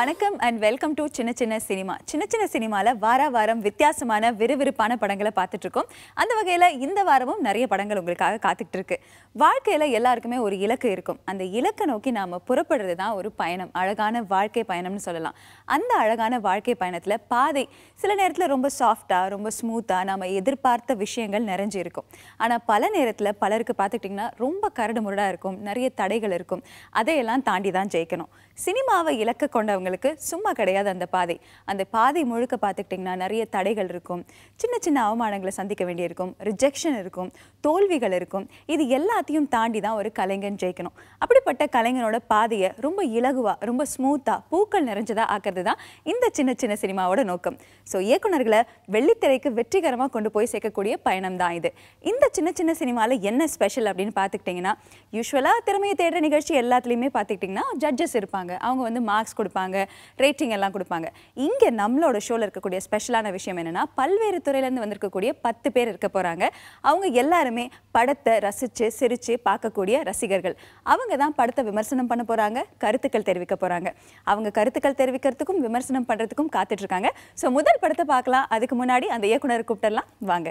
வணக்கம் and welcome to சின்ன சின்ன சினிமா சின்ன சின்ன சினிமாவில் வார வாரம் வித்தியாசமான விறுவிறுப்பான படங்களை பார்த்துட்டு இருக்கோம் அந்த வகையில் இந்த வாரமும் நிறைய படங்கள் உங்களுக்காக காத்துக்கிட்டு இருக்கு வாழ்க்கையில் எல்லாருக்குமே ஒரு இலக்கு இருக்கும் அந்த இலக்கை நோக்கி நாம் புறப்படுறது தான் ஒரு பயணம் அழகான வாழ்க்கை பயணம்னு சொல்லலாம் அந்த அழகான வாழ்க்கை பயணத்தில் பாதை சில நேரத்தில் ரொம்ப சாஃப்டாக ரொம்ப ஸ்மூத்தாக நம்ம எதிர்பார்த்த விஷயங்கள் நிறைஞ்சு இருக்கும் ஆனால் பல நேரத்தில் பலருக்கு பார்த்துக்கிட்டிங்கன்னா ரொம்ப கரடு முரடாக இருக்கும் நிறைய தடைகள் இருக்கும் அதையெல்லாம் தாண்டி தான் ஜெயிக்கணும் சினிமாவை இலக்கு கொண்டவங்களுக்கு சும்மா கிடையாது அந்த பாதை அந்த பாதை முழுக்க பார்த்துக்கிட்டிங்கன்னா நிறைய தடைகள் இருக்கும் சின்ன சின்ன அவமானங்களை சந்திக்க வேண்டியிருக்கும் ரிஜெக்ஷன் இருக்கும் தோல்விகள் இருக்கும் இது எல்லாத்தையும் தாண்டி தான் ஒரு கலைஞன் ஜெயிக்கணும் அப்படிப்பட்ட கலைஞனோட பாதையை ரொம்ப இலகுவாக ரொம்ப ஸ்மூத்தாக பூக்கள் நிறைஞ்சதாக ஆக்கிறது தான் இந்த சின்ன சின்ன சினிமாவோட நோக்கம் ஸோ இயக்குனர்களை வெள்ளித்திரைக்கு வெற்றிகரமாக கொண்டு போய் சேர்க்கக்கூடிய பயணம் தான் இது இந்த சின்ன சின்ன சினிமாவில் என்ன ஸ்பெஷல் அப்படின்னு பார்த்துக்கிட்டிங்கன்னா யூஸ்வலாக திறமையை தேடுற நிகழ்ச்சி எல்லாத்துலேயுமே பார்த்துக்கிட்டிங்கன்னா ஜட்ஜஸ் இருப்பாங்க அவங்க வந்து மார்க்ஸ் கொடுப்பாங்க ரேட்டிங் எல்லாம் கொடுப்பாங்க இங்கே நம்மளோட ஷோவில் இருக்கக்கூடிய ஸ்பெஷலான விஷயம் என்னென்னா பல்வேறு துறையிலேருந்து வந்திருக்கக்கூடிய பத்து பேர் இருக்க போகிறாங்க அவங்க எல்லாருமே படத்தை ரசித்து சிரித்து பார்க்கக்கூடிய ரசிகர்கள் அவங்க தான் படத்தை விமர்சனம் பண்ண போகிறாங்க கருத்துக்கள் தெரிவிக்க போகிறாங்க அவங்க கருத்துக்கள் தெரிவிக்கிறதுக்கும் விமர்சனம் பண்ணுறதுக்கும் காத்துட்ருக்காங்க ஸோ முதல் படத்தை பார்க்கலாம் அதுக்கு முன்னாடி அந்த இயக்குனர் கூப்பிட்டுடலாம் வாங்க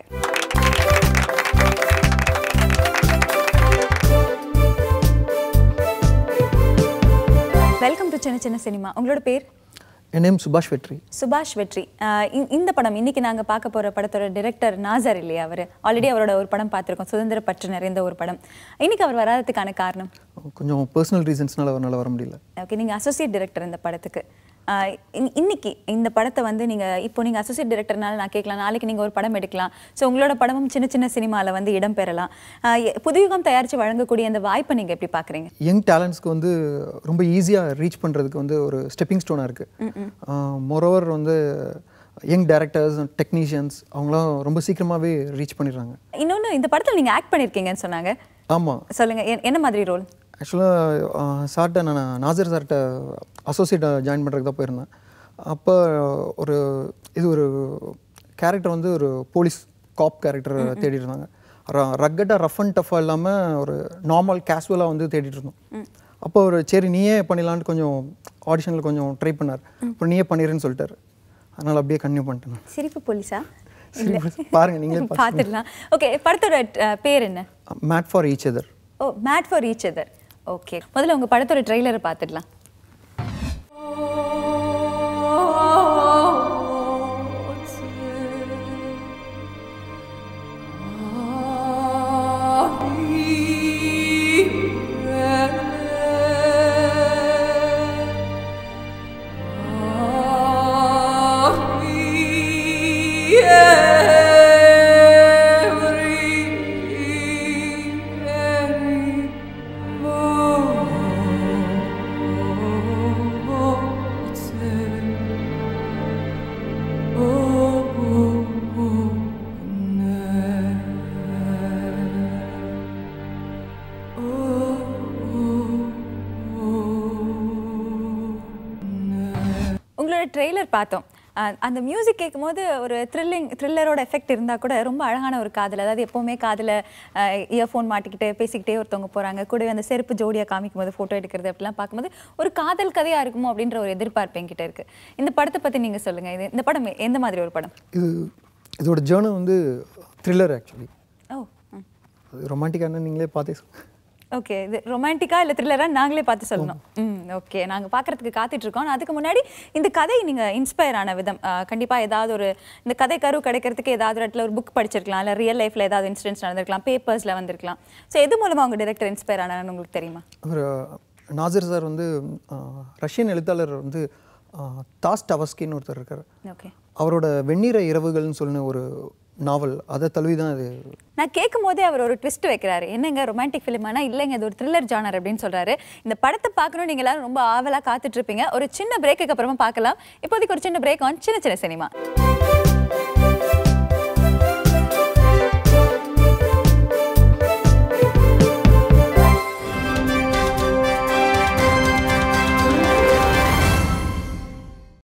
வெல்கம் டு சின்ன சின்ன சினிமா உங்களோட பேர் என் நேம் சுபாஷ் வெற்றி சுபாஷ் வெற்றி ஆஹ் இ- இந்த படம் இன்னைக்கு நாங்க பார்க்க போற படத்தோட டைரக்டர் நாசர் இல்லையா அவர் ஆல்ரெடி அவரோட ஒரு படம் பார்த்திருக்கோம் சுதந்திர பற்று நிறைந்த ஒரு படம் இன்னைக்கு அவர் வராததுக்கான காரணம் கொஞ்சம் பர்சனல் ரீசன்ஸ்னால அவரால் வர முடியல ஓகே நீங்க அசோசியேட் டைரக்டர் இந்த படத்துக்கு ஆஹ் இன்- இன்னைக்கு இந்த படத்தை வந்து நீங்க இப்போ நீங்க அசோசியேட் டைரக்டர்னால நான் கேட்கலாம் நாளைக்கு நீங்க ஒரு படம் எடுக்கலாம் ஸோ உங்களோட படமும் சின்ன சின்ன சினிமால வந்து இடம் பெறலாம் ஆஹ் எ- புதுயுகம் தயாரிச்சு வழங்கக்கூடிய அந்த வாய்ப்பை நீங்க எப்படி பாக்குறீங்க யங் டேலண்ட்ஸ்க்கு வந்து ரொம்ப ஈஸியாக ரீச் பண்ணுறதுக்கு வந்து ஒரு ஸ்டெப்பிங் ஸ்டோனாக இருக்குது மொரோவர் வந்து யங் டேரக்டர்ஸ் டெக்னீஷியன்ஸ் அவங்களாம் ரொம்ப சீக்கிரமாகவே ரீச் பண்ணிடுறாங்க இன்னொன்னு இந்த படத்துல நீங்க ஆக்ட் பண்ணிருக்கீங்கன்னு சொன்னாங்க ஆமாம் சொல்லுங்க எ- என்ன மாதிரி ரோல் ஆக்சுவலாக சார்கிட்ட நான் நாசர் சார்கிட்ட அசோசியேட்டாக ஜாயின் பண்ணுறதுக்கு தான் போயிருந்தேன் அப்போ ஒரு இது ஒரு கேரக்டர் வந்து ஒரு போலீஸ் காப் கேரக்டர் தேடிட்டு இருந்தாங்க ரக்கட்டாக ரஃப் அண்ட் டஃப்பாக இல்லாமல் ஒரு நார்மல் கேஷுவலாக வந்து தேடிட்டு இருந்தோம் அப்போ ஒரு சரி நீயே பண்ணிடலான்ட்டு கொஞ்சம் ஆடிஷனில் கொஞ்சம் ட்ரை பண்ணார் அப்புறம் நீயே பண்ணிடுறேன்னு சொல்லிட்டாரு அதனால் அப்படியே கன்டினியூ பண்ணிட்டேன் நான். சிரிப்பு போலீஸா சரி பாருங்க நீங்களே பார்த்துடலாம் ஓகே படத்தோட அஹ், பேர் என்ன மேட் ஃபார் ஈச் அதர் ஓ made for each other okay முதல்ல உங்க படத்தோட ட்ரெய்லரை பார்த்துடலாம் உங்களோட ட்ரெய்லர் பார்த்தோம் அஹ், அந்த மியூசிக் கேட்கும்போது ஒரு த்ரில்லிங் த்ரில்லரோட எஃபெக்ட் இருந்தால் கூட ரொம்ப அழகான ஒரு காதல் அதாவது எப்போவுமே காதில் இயர்ஃபோன் மாட்டிக்கிட்டு பேசிக்கிட்டே ஒருத்தவங்க போகிறாங்க கூடவே அந்த செருப்பு ஜோடியாக காமிக்கும் போது ஃபோட்டோ எடுக்கிறது அப்படிலாம் பார்க்கும்போது ஒரு காதல் கதையாக இருக்குமோ அப்படின்ற ஒரு எதிர்பார்ப்பு என்கிட்ட இருக்குது இந்த படத்தை பற்றி நீங்கள் சொல்லுங்கள் இது இந்த படம் எந்த மாதிரி ஒரு படம் இது இதோட ஜேர்னி வந்து த்ரில்லர் ஆக்சுவலி ஓ ம் அது ரொமான்டிக்கான நீங்களே பார்த்தே சொல்லுங்க ஓகே இது ரொமான்டிக்கா இல்லை த்ரில்லரா நாங்களே பார்த்து சொல்லணும் ம் ஓகே நாங்கள் பார்க்கறதுக்கு காத்துட்டு இருக்கோம் ஆனா, அதுக்கு முன்னாடி இந்த கதை நீங்கள் இன்ஸ்பயர் ஆன விதம் கண்டிப்பாக ஏதாவது ஒரு இந்த கதை கரு கிடைக்கிறதுக்கு ஏதாவது ஒரு இடத்துல ஒரு புக் படிச்சிருக்கலாம் இல்லை ரியல் லைஃப்பில் ஏதாவது இன்சிடென்ட்ஸ் நடந்திருக்கலாம் பேப்பர்ஸில் வந்திருக்கலாம் ஸோ எது மூலமாக உங்கள் டிரெக்டர் இன்ஸ்பயர் ஆனான்னு உங்களுக்கு தெரியுமா அவர் நாசர் சார் வந்து ஆஹ், ரஷ்யன் எழுத்தாளர் வந்து ஆஹ், தாஸ் டவஸ்கின்னு ஒருத்தர் இருக்கார் ஓகே அவரோட வெண்ணிற இரவுகள்னு சொன்ன ஒரு நாவல் அதை தழுவி தான் இது நான் கேட்கும் போதே அவர் ஒரு ட்விஸ்ட் வைக்கிறாரு என்னங்க ரொமான்டிக் ஃபிலிம் ஆனால் இல்லைங்க இது ஒரு த்ரில்லர் ஜானர் அப்படின்னு சொல்றாரு இந்த படத்தை பார்க்கணும் நீங்க எல்லாரும் ரொம்ப ஆவலாக காத்துட்டு இருப்பீங்க ஒரு சின்ன பிரேக்குக்கு அப்புறமா பார்க்கலாம் இப்போதைக்கு ஒரு சின்ன பிரேக் ஆன் சின்ன சின்ன சினிமா